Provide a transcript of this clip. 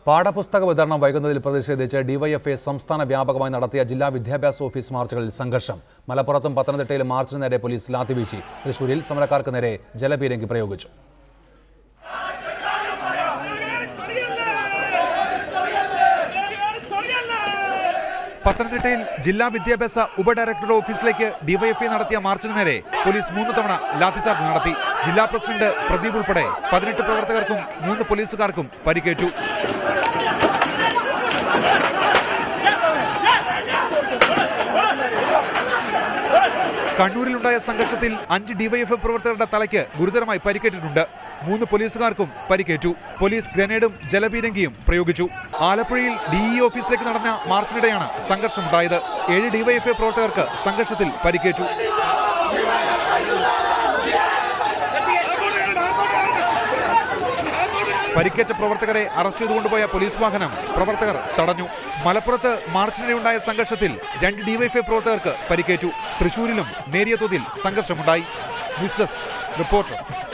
പാഠപുസ്തക വിതരണം വൈകുന്നതിൽ പ്രതിഷേധിച്ച് ഡിവൈഎഫ്ഐ സംസ്ഥാന വ്യാപകമായി നടത്തിയ ജില്ലാ വിദ്യാഭ്യാസ ഓഫീസ് മാർച്ചുകളിൽ സംഘർഷം മലപ്പുറത്തും പത്തനംതിട്ടയിലും മാർച്ചിന് നേരെ പോലീസ് ലാത്തിവീശി തൃശൂരിൽ സമരക്കാർക്ക് നേരെ ജലപീരങ്കി പ്രയോഗിച്ചു പത്തനംതിട്ടയിൽ ജില്ലാ വിദ്യാഭ്യാസ ഉപഡയറക്ടറുടെ ഓഫീസിലേക്ക് ഡിവൈഎഫ്ഐ നടത്തിയ മാർച്ചിന് നേരെ പോലീസ് മൂന്ന് തവണ ലാത്തിചാർജ് നടത്തി ജില്ലാ പ്രസിഡന്റ് പ്രദീപ് ഉൾപ്പെടെ പതിനെട്ട് പ്രവർത്തകർക്കും മൂന്ന് പോലീസുകാർക്കും പരിക്കേറ്റു കണ്ണൂരിലുണ്ടായ സംഘർഷത്തിൽ അഞ്ച് ഡിവൈഎഫ്ഐ പ്രവർത്തകരുടെ തലയ്ക്ക് ഗുരുതരമായി പരിക്കേറ്റിട്ടുണ്ട് മൂന്ന് പോലീസുകാർക്കും പരിക്കേറ്റു പോലീസ് ഗ്രനേഡും ജലപീരങ്കിയും പ്രയോഗിച്ചു ആലപ്പുഴയിൽ ഡിഇ ഓഫീസിലേക്ക് നടന്ന മാർച്ചിനിടെയാണ് സംഘർഷമുണ്ടായത് ഏഴ് ഡിവൈഎഫ്ഐ പ്രവർത്തകർക്ക് സംഘർഷത്തിൽ പരിക്കേറ്റു പരിക്കേറ്റ പ്രവർത്തകരെ അറസ്റ്റ് ചെയ്തുകൊണ്ടുപോയ പോലീസ് വാഹനം പ്രവർത്തകർ തടഞ്ഞു മലപ്പുറത്ത് മാർച്ചിനിടെയുണ്ടായ സംഘർഷത്തിൽ രണ്ട് ഡിവൈഎഫ്ഐ പ്രവർത്തകർക്ക് പരിക്കേറ്റു തൃശൂരിലും നേരിയ തോതിൽ സംഘർഷമുണ്ടായി ന്യൂസ് ഡെസ്ക് റിപ്പോർട്ടർ